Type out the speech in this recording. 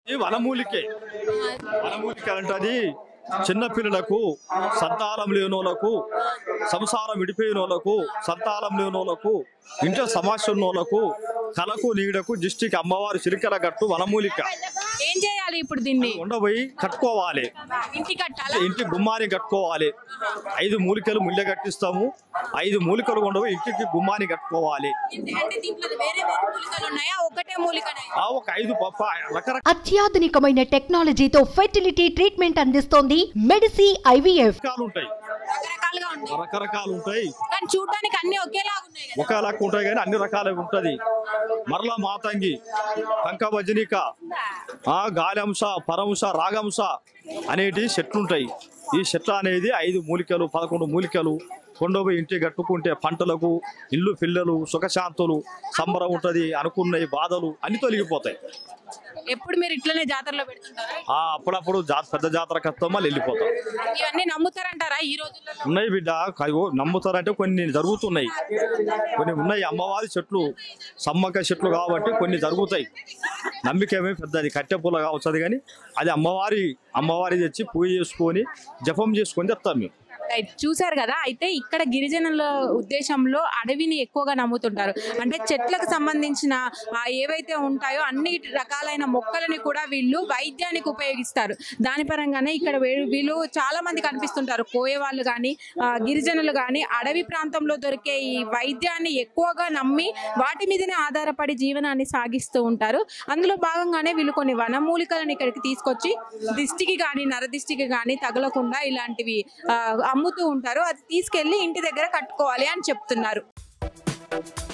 ఈ వనమూలికే వనమూలిక అంటే అది చిన్నపిల్లలకు సంతానం లేనోళ్లకు సంసారం విడిపోయిన వాళ్ళకు సంతానం లేనోళ్లకు ఇంట్లో సమస్య ఉన్నోళ్లకు కలకు నీడకు దిష్టికి అమ్మవారి చిరికల గట్టు వనమూలిక ఏం చేయాలి ఇప్పుడు దీన్ని ఉండబోయి కట్టుకోవాలి ఇంటి కట్టాలా ఇంటి గుమ్మాని కట్టుకోవాలి ఐదు మూలికలు ముళ్ళ కట్టిస్తాము ఐదు మూలికలు ఉండవు ఇంటికి గుమ్మాని కట్టుకోవాలి ఇంటి- అంటే దీంట్లో వేరే వేరే మూలికలు ఉన్నాయా ఒకటే మూలికనే ఆ ఒక ఐదు పప్ప రకరకాల అత్యాధునికమైన టెక్నాలజీతో ఫెర్టిలిటీ ట్రీట్మెంట్ అందిస్తోంది మెడిసి ఐవీఎఫ్ ఉంటాయి రకరకాలుగా ఉంటాయి రకరకాలు ఉంటాయి కానీ చూడడానికి అన్ని ఒకేలాగా ఉన్నాయి కదా ఒక లెక్క ఉంటాయి కానీ అన్ని రకాలుగా ఉంటది మరలా మాతంగి కంక భజనిక ఆ గాలంశ పరంశ రాగంశ అనేటి చెట్లు ఉంటాయి ఈ చెట్ల అనేది ఐదు మూలికలు పదకొండు మూలికలు కొండపోయి ఇంటి కట్టుకుంటే పంటలకు ఇల్లు పిల్లలు సుఖశాంతులు సంబరం ఉంటది అనుకున్నవి బాధలు అన్ని తొలగిపోతాయి ఎప్పుడు మీరు ఇట్లనే జాతరలో పెడుతుంటారా ఆ అప్పుడప్పుడు జా పెద్ద జాతర కత్తం మళ్ళీ వెళ్ళిపోతాం ఇవన్నీ నమ్ముతారంటారా ఈ రోజుల్లో ఉన్నాయి బిడ్డ కయ్యో నమ్ముతారంటే కొన్ని జరుగుతున్నాయి కొన్ని ఉన్నాయి అమ్మవారి చెట్లు సమ్మక్క చెట్లు కాబట్టి కొన్ని జరుగుతాయి నమ్మికేమే పెద్దది కట్టె పూల కావచ్చు కానీ అది అమ్మవారి అమ్మవారి తెచ్చి పూజ చేసుకొని జపం చేసుకొని తెస్తాం మేము రైట్ చూసారు కదా అయితే ఇక్కడ గిరిజనుల ఉద్దేశంలో అడవిని ఎక్కువగా నమ్ముతుంటారు అంటే చెట్లకు సంబంధించిన ఆ, ఏవైతే ఉంటాయో అన్ని రకాలైన మొక్కలని కూడా వీళ్ళు వైద్యానికి ఉపయోగిస్తారు దాని పరంగానే ఇక్కడ వే- వీళ్ళు చాలా మంది కనిపిస్తుంటారు కోయ వాళ్ళు కానీ గిరిజనులు కానీ అడవి ప్రాంతంలో దొరికే ఈ వైద్యాన్ని ఎక్కువగా నమ్మి వాటి మీదనే ఆధారపడి జీవనాన్ని సాగిస్తూ ఉంటారు అందులో భాగంగానే వీళ్ళు కొన్ని వనమూలికలను ఇక్కడికి తీసుకొచ్చి దిష్టికి కానీ నరదిష్టికి కానీ తగలకుండా ఇలాంటివి ఆ, అమ్ముతూ ఉంటారు అది తీసుకెళ్లి ఇంటి దగ్గర కట్టుకోవాలి అని చెప్తున్నారు